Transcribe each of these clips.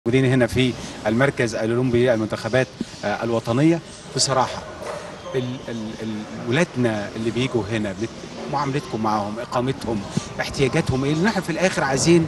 موجودين هنا في المركز الاولمبي للمنتخبات آه، الوطنيه بصراحه ال ال ال ولادنا اللي بيجوا هنا بت- معاملتكم معاهم اقامتهم احتياجاتهم ايه لان احنا في الاخر عايزين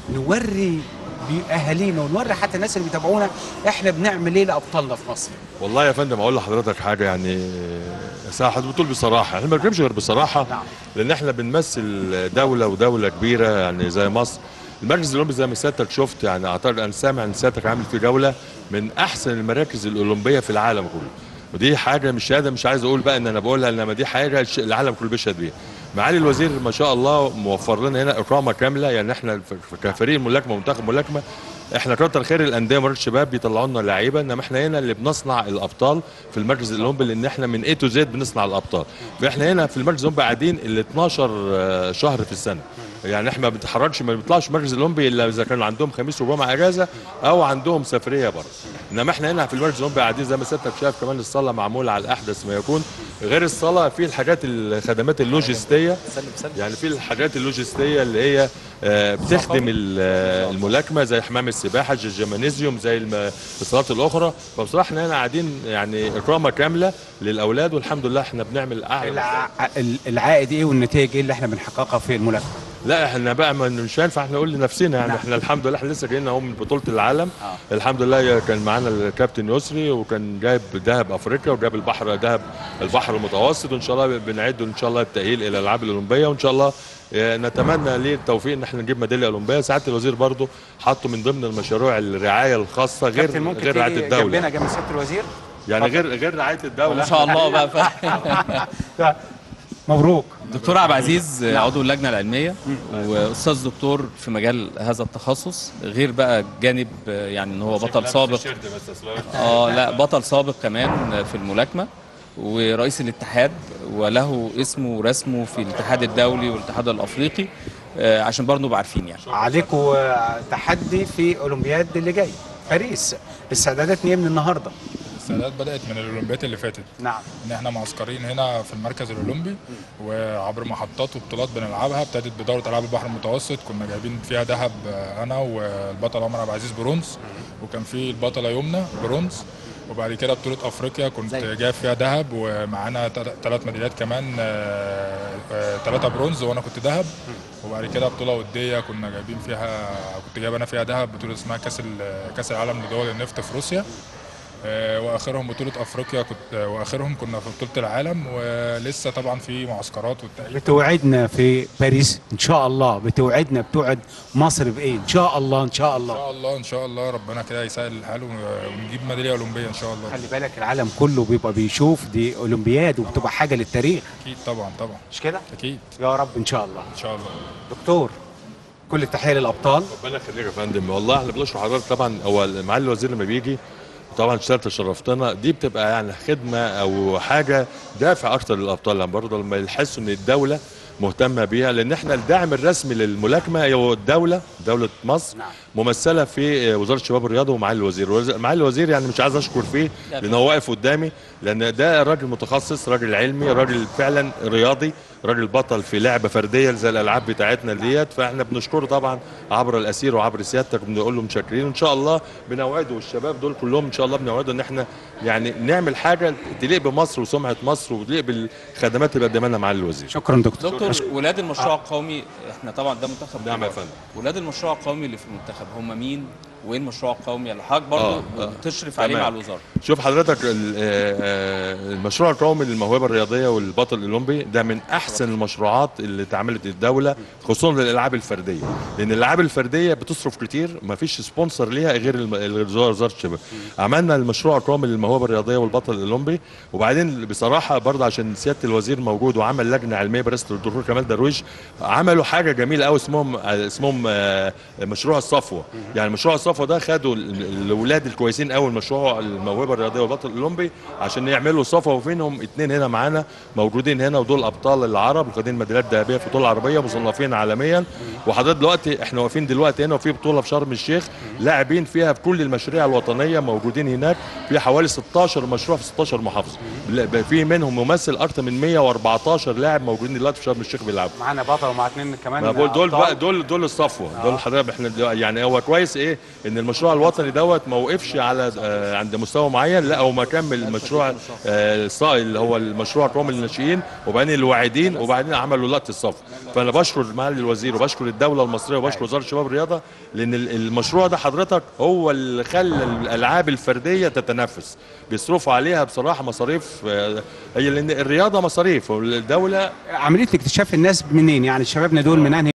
نوري اهالينا ونوري حتى الناس اللي بيتابعونا احنا بنعمل ايه لابطالنا في مصر والله يا فندم اقول لحضرتك حاجه يعني ساعه حضرتك بتقول بصراحه احنا ما بنتكلمش غير بصراحه نعم. لان احنا بنمثل دوله ودوله كبيره يعني زي مصر المركز الاولمبي زي ما سيادتك شفت يعني اعتقد انا سامع ان سيادتك عامل فيه جوله من احسن المراكز الاولمبيه في العالم كله ودي حاجه مش شهاده مش عايز اقول بقى ان انا بقولها انما دي حاجه الش- العالم كله بيشهد بيها معالي الوزير ما شاء الله موفر لنا هنا اقامه كامله يعني احنا ف- كفريق ملاكمه ومنتخب ملاكمه احنا كتر خير الانديه مرات الشباب بيطلعوا لنا لعيبه انما احنا هنا اللي بنصنع الابطال في المركز الاولمبي لان احنا من اي تو زد بنصنع الابطال فاحنا هنا في المركز الاولمبي قاعدين ال 12 آه، شهر في السنه يعني احنا ما بنتحركش ما بنطلعش المركز الاولمبي الا اذا كان عندهم خميس وجمعه اجازه او عندهم سفريه بره انما احنا هنا في المركز الاولمبي قاعدين زي ما سيادتك شايف كمان الصاله معموله على احدث ما يكون غير الصاله في الحاجات الخدمات اللوجستيه يعني في الحاجات اللوجستيه اللي هي آه، بتخدم ال- آه، الملاكمه زي حمام السباحه زي الجيمانيزيوم زي الم- الصالات الاخرى فبصراحه احنا هنا قاعدين يعني اقامه كامله للاولاد والحمد لله احنا بنعمل اعلى الع... ال- العائد ايه والنتائج ايه اللي احنا بنحققها في الملاكمه لا احنا بقى ما مش هينفع احنا نقول لنفسنا يعني نعم. احنا الحمد لله احنا لسه جايين اهو من بطوله العالم آه. الحمد لله كان معانا الكابتن يسري وكان جايب ذهب افريقيا وجاب البحر ذهب البحر المتوسط وان شاء الله بنعد ان شاء الله التاهيل الى الالعاب الاولمبيه وان شاء الله اه، نتمنى ليه التوفيق ان احنا نجيب ميداليه اولمبيه سعاده الوزير برضو حطه من ضمن المشاريع الرعايه الخاصه غير كابتن ممكن غير رعايه تيجي الدوله جنبنا جنب سياده الوزير يعني غير غير رعايه الدوله ما شاء الله بقى ف... مبروك دكتور عبد العزيز عضو اللجنه العلميه واستاذ دكتور في مجال هذا التخصص غير بقى جانب يعني ان هو بطل سابق اه لا بطل سابق كمان في الملاكمه ورئيس الاتحاد وله اسمه ورسمه في الاتحاد الدولي والاتحاد الافريقي آه، عشان برضه نبقى عارفين يعني عليكم آه، تحدي في اولمبياد اللي جاي باريس استعدادات ايه من النهارده السعادات بدأت من الأولمبيات اللي فاتت نعم إن إحنا معسكرين هنا في المركز الأولمبي وعبر محطات وبطولات بنلعبها ابتدت بدورة ألعاب البحر المتوسط كنا جايبين فيها ذهب آه، أنا والبطل عمر عبد العزيز برونز وكان في البطلة يمنى برونز وبعد كده بطولة أفريقيا كنت جايب فيها ذهب ومعانا ثلاث ميداليات كمان ثلاثة برونز وأنا كنت ذهب وبعد كده بطولة ودية كنا جايبين فيها كنت جايب أنا فيها ذهب بطولة اسمها كأس ال- كأس العالم لدول النفط في روسيا آه، واخرهم بطوله افريقيا كنت آه، واخرهم كنا في بطوله العالم ولسه طبعا في معسكرات والتأهيل بتوعدنا في باريس ان شاء الله بتوعدنا بتوعد مصر بايه ان شاء الله ان شاء ان الله شاء الله ان شاء الله ربنا كده يسهل الحال و- ونجيب ميداليه اولمبيه ان شاء الله خلي بالك العالم كله بيبقى بيشوف دي اولمبياد وبتبقى حاجه للتاريخ اكيد طبعا طبعا مش كده اكيد يا رب ان شاء الله ان شاء الله دكتور كل التحيه للابطال ربنا يخليك يا فندم والله احنا بنشكر حضرتك طبعا هو معالي الوزير لما بيجي طبعا اشتغلت شرفتنا دي بتبقى يعني خدمه او حاجه دافع اكتر للابطال يعني برضه لما يحسوا ان الدوله مهتمه بيها لان احنا الداعم الرسمي للملاكمه هي الدوله دوله مصر نعم. ممثله في وزاره الشباب والرياضه ومعالي الوزير وز- معالي الوزير يعني مش عايز اشكر فيه لان هو واقف قدامي لان ده راجل متخصص راجل علمي راجل فعلا رياضي راجل بطل في لعبه فرديه زي الالعاب بتاعتنا ديت فاحنا بنشكره طبعا عبر الاسير وعبر سيادتك بنقول له متشكرين وان شاء الله بنوعده والشباب دول كلهم ان شاء الله بنوعده ان احنا يعني نعمل حاجه تليق بمصر وسمعه مصر وتليق بالخدمات اللي قدمها لنا معالي الوزير شكرا دكتور دكتور ولاد المشروع القومي احنا طبعا ده منتخب نعم يا كبار. فندم. ولاد المشروع القومي اللي في المنتخب هم مين وايه المشروع القومي اللي حضرتك برضه آه، آه. بتشرف عليه تمام. مع الوزاره شوف حضرتك ال- آه، آه، المشروع القومي للموهبه الرياضيه والبطل الاولمبي ده من احسن المشروعات اللي اتعملت الدوله خصوصا للالعاب الفرديه لان الالعاب الفرديه بتصرف كتير ما فيش سبونسر ليها غير الم- غير وزاره الشباب عملنا المشروع القومي للموهبه الرياضيه والبطل الاولمبي وبعدين بصراحه برضه عشان سياده الوزير موجود وعمل لجنه علميه برئاسه الدكتور كمال درويش عملوا حاجه جميله قوي اسمهم اسمهم آه، مشروع الصفوه يعني مشروع الصفوه ده خدوا ال- الاولاد الكويسين قوي المشروع الموهبه الرياضيه والبطل الاولمبي عشان يعملوا صفوه وفينهم اتنين هنا معانا موجودين هنا ودول ابطال العرب واخدين ميداليات ذهبيه في بطوله عربيه مصنفين عالميا وحضرتك دلوقتي احنا واقفين دلوقتي هنا وفي بطوله في شرم الشيخ لاعبين فيها في كل المشاريع الوطنيه موجودين هناك في حوالي 16 مشروع في 16 محافظه لا، في منهم ممثل اكتر من 114 لاعب موجودين دلوقتي في شرم الشيخ بيلعبوا معانا بطل ومع اتنين كمان ما بقول دول أبطال. بقى دول دول الصفوه دول حضرتك احنا دلوقتي يعني هو كويس ايه ان المشروع الوطني دوت ما وقفش على آه، عند مستوى معين لا هو ما كمل المشروع آه، الصائل اللي هو المشروع قوم الناشئين وبعدين الواعدين وبعدين عملوا لقط الصف فانا بشكر معالي الوزير وبشكر الدوله المصريه وبشكر وزاره الشباب والرياضه لان ال- المشروع ده حضرتك هو اللي خلى الالعاب الفرديه تتنافس بيصرفوا عليها بصراحه مصاريف آه، هي لان الرياضه مصاريف والدوله عمليه اكتشاف الناس منين يعني شبابنا دول من انهي